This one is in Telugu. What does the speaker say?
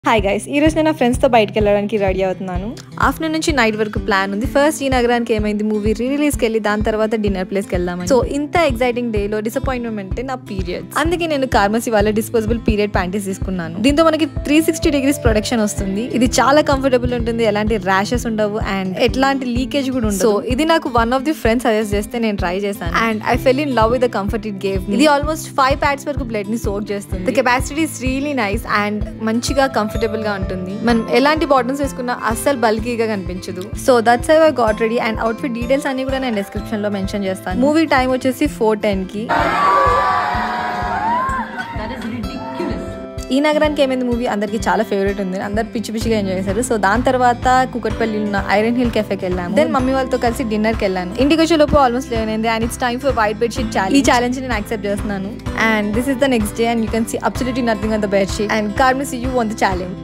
హాయ్ గైస్ ఈ రోజు నేను నా ఫ్రెండ్స్తో బయటకు వెళ్ళడానికి రెడీ అవుతున్నాను ఆఫ్టర్నూన్ నుంచి నైట్ వరకు ప్లాన్ ఉంది ఫస్ట్ ఈ నగరానికి ఏమైంది మూవీ రీ రిలీజ్కి వెళ్ళి దాని తర్వాత డిన్నర్ ప్లేస్కి వెళ్దామని సో ఇంత ఎగ్జైటింగ్ డేలో డిసప్పాయింట్మెంట్ అంటే నా పీరియడ్ అందుకే నేను కార్మసీ వాళ్ళ డిస్పోజబుల్ పీరియడ్ ప్యాంటీస్ తీసుకున్నాను దీంతో మనకి త్రీ సిక్స్టీ డిగ్రీస్ ప్రొడక్షన్ వస్తుంది ఇది చాలా కంఫర్టబుల్ ఉంటుంది ఎలాంటి ర్యాషెస్ ఉండవు అండ్ ఎట్లాంటి లీకేజ్ కూడా ఉండదు సో ఇది నాకు one of the friends suggest చేస్తే నేను ట్రై చేశాను and I fell in love with the comfort it gave ఇది ఆల్మోస్ట్ ఫైవ్ ప్యాడ్స్ వరకు బ్లడ్ ని సోక్ చేస్తుంది the capacity is really nice and మంచిగా కంఫర్టబుల్ గా ఉంటుంది మనం ఎలాంటి బాటమ్స్ వేసుకున్నా అస్సలు బల్కీగా కనిపించదు so that's I got ready and outfit details అన్ని కూడా నేను డిస్క్రిప్షన్ లో మెన్షన్ చేస్తాను మూవీ టైం వచ్చేసి ఫోర్ టెన్ కి ఈ నగరానికి ఏమైంది మూవీ అందరికి చాలా ఫేవరెట్ ఉంది అందరు పిచ్చి పిచ్చిగా ఎంజాయ్ చేశారు సో దాని తర్వాత కుకట్పల్లి ఉన్న ఐరన్ హిల్ కెఫేకి వెళ్ళాము దెన్ మమ్మీ వాళ్ళతో కలిసి డిన్నర్ కి వెళ్ళాను ఇంటికి వచ్చే లోపు ఆల్మోస్ట్ లెవెన్ అయింది and it's time for white bed sheet challenge ఈ ఛాలెంజ్ నేను యాక్సెప్ట్ చేస్తున్నాను and this is the next day and you can see absolutely nothing on the bed sheet and car miss you won the challenge